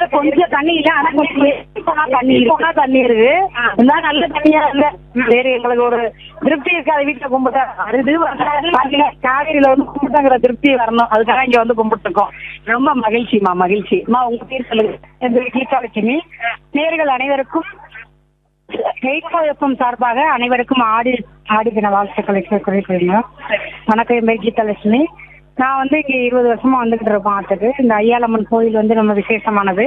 கொஞ்சம் தண்ணி இல்ல ஆனா கொஞ்சம் ஏறி போனா தண்ணி இருக்கு போனா தண்ணி இருக்கு இருந்தா நல்ல தண்ணியா இல்ல சரி எங்களுக்கு ஒரு திருப்தி இருக்காது வீட்டுல கும்பிட்டா அது வரல காவேரியில வந்து கும்பிட்டாங்கிற திருப்தி வரணும் அதுக்காக இங்க வந்து கும்பிட்டுருக்கோம் ரொம்ப மகிழ்ச்சிமா மகிழ்ச்சி அம்மா உங்க பேர் சொல்லுங்க என் பேர் கீதா லட்சுமி நேர்கள் அனைவருக்கும் எஃப்எம் சார்பாக அனைவருக்கும் ஆடி ஆடி தின வாழ்த்துக்களை குறிப்பிடுங்க வணக்கம் என் பேர் கீதா லட்சுமி நான் வந்து இங்க இருபது வருஷமா வந்துகிட்டு இருக்கோம் ஆத்துக்கு இந்த ஐயாளம்மன் கோயில் வந்து ரொம்ப விசேஷமானது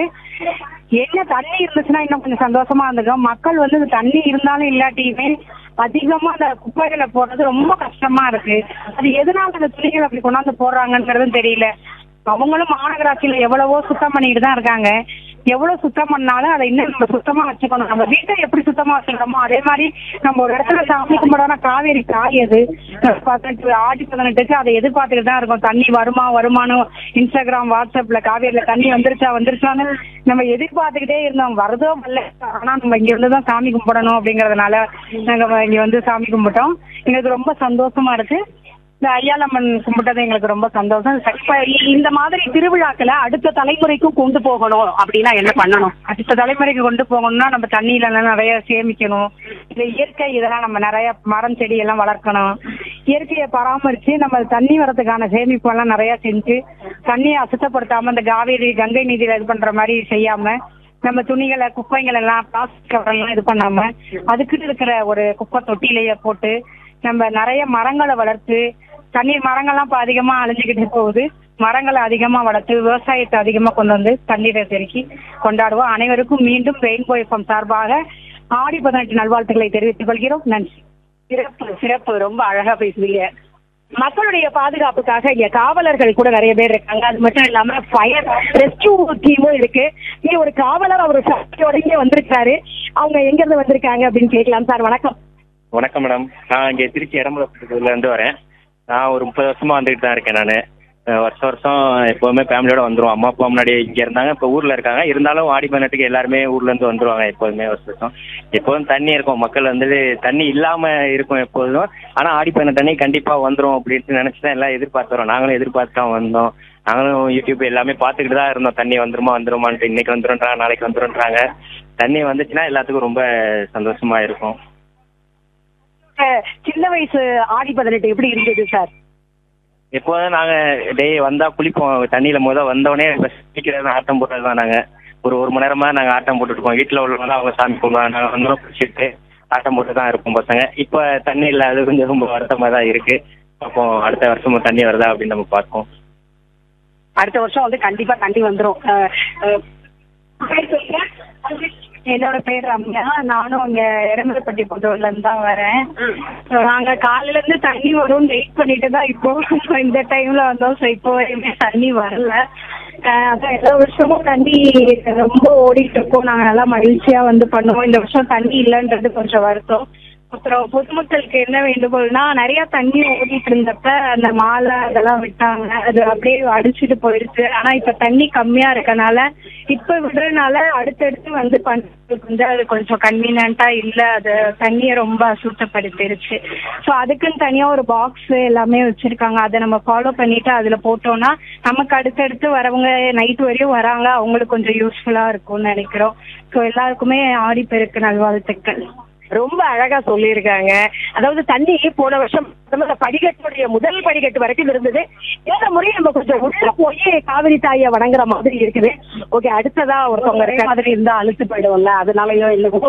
என்ன தண்ணி இருந்துச்சுன்னா இன்னும் கொஞ்சம் சந்தோஷமா இருந்திருக்கும் மக்கள் வந்து இந்த தண்ணி இருந்தாலும் இல்லாட்டியுமே அதிகமா அந்த குப்பைகளை போடுறது ரொம்ப கஷ்டமா இருக்கு அது எதனால அந்த துணிகள் அப்படி கொண்டாந்து போடுறாங்கன்றதும் தெரியல அவங்களும் மாநகராட்சியில எவ்வளவோ சுத்தம் பண்ணிட்டு தான் இருக்காங்க எவ்வளவு சுத்தம் பண்ணாலும் அதை இன்னும் நம்ம சுத்தமா வச்சுக்கணும் நம்ம வீட்டை எப்படி சுத்தமா வச்சுக்கிறோமோ அதே மாதிரி நம்ம ஒரு இடத்துல சாமி கும்பிடோம்னா காவேரி காயது பதினெட்டு ஆடி பதினெட்டுக்கு அதை எதிர்பார்த்துட்டு தான் இருக்கோம் தண்ணி வருமா வருமானு இன்ஸ்டாகிராம் வாட்ஸ்அப்ல காவேரியில தண்ணி வந்துருச்சா வந்துருச்சான்னு நம்ம எதிர்பார்த்துக்கிட்டே இருந்தோம் வருதோ வரல ஆனா நம்ம இங்க வந்து தான் சாமி கும்பிடணும் அப்படிங்கறதுனால நாங்க இங்க வந்து சாமி கும்பிட்டோம் எங்களுக்கு ரொம்ப சந்தோஷமா இருக்கு இந்த ஐயாளம்மன் கும்பிட்டது எங்களுக்கு ரொம்ப சந்தோஷம் இப்ப இந்த மாதிரி திருவிழாக்களை அடுத்த தலைமுறைக்கும் கொண்டு போகணும் அப்படின்னா என்ன பண்ணணும் அடுத்த தலைமுறைக்கு கொண்டு போகணும்னா நம்ம தண்ணியில எல்லாம் நிறைய சேமிக்கணும் இந்த இயற்கை இதெல்லாம் நம்ம நிறைய மரம் செடி எல்லாம் வளர்க்கணும் இயற்கையை பராமரிச்சு நம்ம தண்ணி வரதுக்கான சேமிப்பு எல்லாம் நிறைய செஞ்சு தண்ணியை அசுத்தப்படுத்தாம இந்த காவேரி கங்கை நீதியில இது பண்ற மாதிரி செய்யாம நம்ம துணிகளை குப்பைகள் எல்லாம் பிளாஸ்டிக் கவர் எல்லாம் இது பண்ணாம அதுக்குன்னு இருக்கிற ஒரு குப்பை தொட்டிலையே போட்டு நம்ம நிறைய மரங்களை வளர்த்து தண்ணீர் மரங்கள்லாம் இப்ப அதிகமா அழிஞ்சுக்கிட்டு போகுது மரங்களை அதிகமா வளர்த்து விவசாயத்தை அதிகமா கொண்டு வந்து தண்ணீரை பெருக்கி கொண்டாடுவோம் அனைவருக்கும் மீண்டும் ரெயின்போ எஃப்எம் சார்பாக ஆடி பதினெட்டு நல்வாழ்த்துக்களை தெரிவித்துக் கொள்கிறோம் நன்றி சிறப்பு சிறப்பு ரொம்ப அழகா பேசுவீங்க மக்களுடைய பாதுகாப்புக்காக இங்க காவலர்கள் கூட நிறைய பேர் இருக்காங்க அது மட்டும் இல்லாம ஃபயர் ரெஸ்கியூ டீமும் இருக்கு இங்க ஒரு காவலர் அவர் ஃபேமிலியோட இங்க வந்திருக்காரு அவங்க எங்க இருந்து வந்திருக்காங்க அப்படின்னு கேட்கலாம் சார் வணக்கம் வணக்கம் மேடம் நான் இங்கே திருச்சி இடம்புல இருந்து வரேன் நான் ஒரு முப்பது வருஷமா வந்துட்டு தான் இருக்கேன் நான் வருஷம் வருஷம் எப்போவுமே ஃபேமிலியோட வந்துருவோம் அம்மா அப்பா முன்னாடி இங்கே இருந்தாங்க இப்போ ஊரில் இருக்காங்க இருந்தாலும் ஆடி பதினெட்டுக்கு எல்லாருமே ஊர்லேருந்து வந்துருவாங்க எப்போதுமே வருஷம் வருஷம் எப்போதும் தண்ணி இருக்கும் மக்கள் வந்துட்டு தண்ணி இல்லாமல் இருக்கும் எப்போதும் ஆனால் ஆடி பதினெட்டு தண்ணி கண்டிப்பாக வந்துடும் அப்படின்ட்டு நினச்சி தான் எல்லாம் எதிர்பார்த்து வரோம் நாங்களும் எதிர்பார்த்து தான் வந்தோம் நாங்களும் யூடியூப் எல்லாமே பார்த்துக்கிட்டு தான் இருந்தோம் தண்ணி வந்துருமா வந்துருமான்ட்டு இன்னைக்கு வந்துருன்றாங்க நாளைக்கு வந்துருன்றாங்க தண்ணி வந்துச்சுன்னா எல்லாத்துக்கும் ரொம்ப சந்தோஷமா இருக்கும் அஹ் சின்ன வயசு ஆடி பதினெட்டு எப்படி இருந்தது சார் எப்போதும் நாங்கள் டேய் வந்தால் குளிப்போம் தண்ணியில் முத வந்தோடனே குளிக்கிறது ஆட்டம் போடுறது தான் நாங்கள் ஒரு ஒரு மணி நேரமாக நாங்கள் ஆட்டம் போட்டுருப்போம் வீட்டில் உள்ளவங்க அவங்க சாமி கும்பிடுவாங்க நாங்கள் வந்தோம் குளிச்சுட்டு ஆட்டம் போட்டு தான் இருப்போம் பசங்க இப்போ தண்ணி இல்லாத கொஞ்சம் ரொம்ப வருத்தமாக தான் இருக்கு அப்போ அடுத்த வருஷமும் தண்ணி வருதா அப்படின்னு நம்ம பார்ப்போம் அடுத்த வருஷம் வந்து கண்டிப்பா தண்ணி வந்துரும் அஹ், அஹ், பேர் சொல்லுங்க. என்னோட பேர் ரம்யா நானும் இங்க இடமலைப்பட்டி புதூர்ல இருந்து தான் வரேன் So, நாங்க காலையில இருந்து தண்ணி வரும்னு வெயிட் பண்ணிட்டு தான் இப்போ so, இந்த டைம்ல வந்தோம் ஸோ இப்போ வரையுமே தண்ணி வரல அஹ், அதான் எல்லா வருஷமும் தண்ணி ரொம்ப ஓடிட்டு இருக்கோம் நாங்க நல்லா மகிழ்ச்சியா வந்து பண்ணுவோம் இந்த வருஷம் தண்ணி இல்லைன்றது கொஞ்சம் வருத்தம் அப்புறம் பொதுமக்களுக்கு என்ன வேண்டுகோள்னா நிறைய தண்ணி ஓடிட்டு இருந்தப்ப அந்த மாலை அதெல்லாம் விட்டாங்க அது அப்படியே அடிச்சுட்டு போயிடுச்சு ஆனா இப்ப தண்ணி கம்மியா இருக்கனால இப்ப விடுறதுனால அடுத்தடுத்து வந்து பண்றதுக்கு வந்து அது கொஞ்சம் கன்வீனியன்ட்டா இல்ல அது தண்ணியை ரொம்ப அசுத்தப்படுத்திருச்சு ஸோ அதுக்குன்னு தனியா ஒரு பாக்ஸ் எல்லாமே வச்சிருக்காங்க அதை நம்ம ஃபாலோ பண்ணிட்டு அதுல போட்டோம்னா நமக்கு அடுத்தடுத்து வரவங்க நைட் வரையும் வராங்க அவங்களுக்கு கொஞ்சம் யூஸ்ஃபுல்லா இருக்கும்னு நினைக்கிறோம் ஸோ எல்லாருக்குமே ஆடிப்பெருக்கு நல்வாழ்த்துக்கள் ரொம்ப அழகா சொல்லியிருக்காங்க அதாவது தண்ணி போன வருஷம் அந்த படிக்கட்டுடைய முதல் படிக்கட்டு வரைக்கும் இருந்தது இந்த முறை நம்ம கொஞ்சம் உள்ள போய் காவிரி தாயை வணங்குற மாதிரி இருக்குது ஓகே அடுத்ததா ஒருத்தவங்க இருக்க மாதிரி இருந்தா அழுத்து போயிடுவோம்ல அதனாலயோ இல்லவோ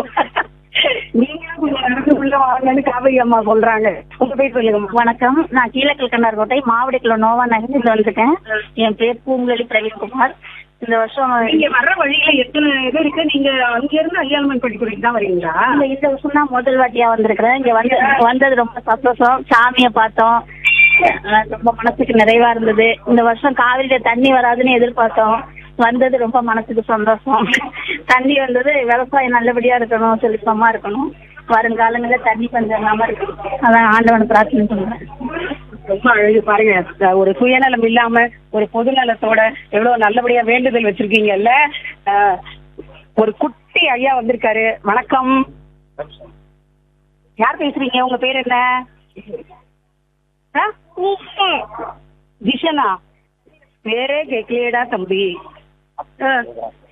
நீங்க கொஞ்சம் நடந்து உள்ள வாங்கன்னு காவிரி அம்மா சொல்றாங்க உங்க பேர் சொல்லுங்க வணக்கம் நான் கீழக்கல்கண்டார் கோட்டை மாவட்டத்தில் நோவா நகரில் வந்துட்டேன் என் பேர் பூங்குழலி பிரவீன்குமார் இந்த வருஷம் நீங்க வர்ற வழியில எத்தனை இது இருக்கு நீங்க அங்க இருந்து ஐயாள்மன் படிக்கிறதுக்கு தான் வரீங்களா இந்த இந்த வருஷம் தான் முதல் வாட்டியா வந்திருக்கிறேன் இங்க வந்து வந்தது ரொம்ப சந்தோஷம் சாமியை பார்த்தோம் அஹ் ரொம்ப மனசுக்கு நிறைவா இருந்தது இந்த வருஷம் காவிரியில தண்ணி வராதுன்னு எதிர்பார்த்தோம் வந்தது ரொம்ப மனசுக்கு சந்தோஷம் தண்ணி வந்தது விவசாயம் நல்லபடியா இருக்கணும் செழிப்பமா இருக்கணும் வருங்காலங்களில் தண்ணி பஞ்சம் இல்லாம இருக்கணும் அதான் ஆண்டவனை பிரார்த்தனை பண்ணுறேன் ரொம்ப அழகு பாருங்க அஹ் ஒரு சுயநலம் இல்லாம ஒரு பொதுநலத்தோட எவ்வளவு நல்லபடியா வேண்டுதல் வச்சிருக்கீங்கல்ல அஹ் ஒரு குட்டி ஐயா வந்திருக்காரு வணக்கம் யார் பேசுறீங்க உங்க பேர் என்ன ஆ? ஜிஷனா பேரே கேட்கலையேடா தம்பி அஹ்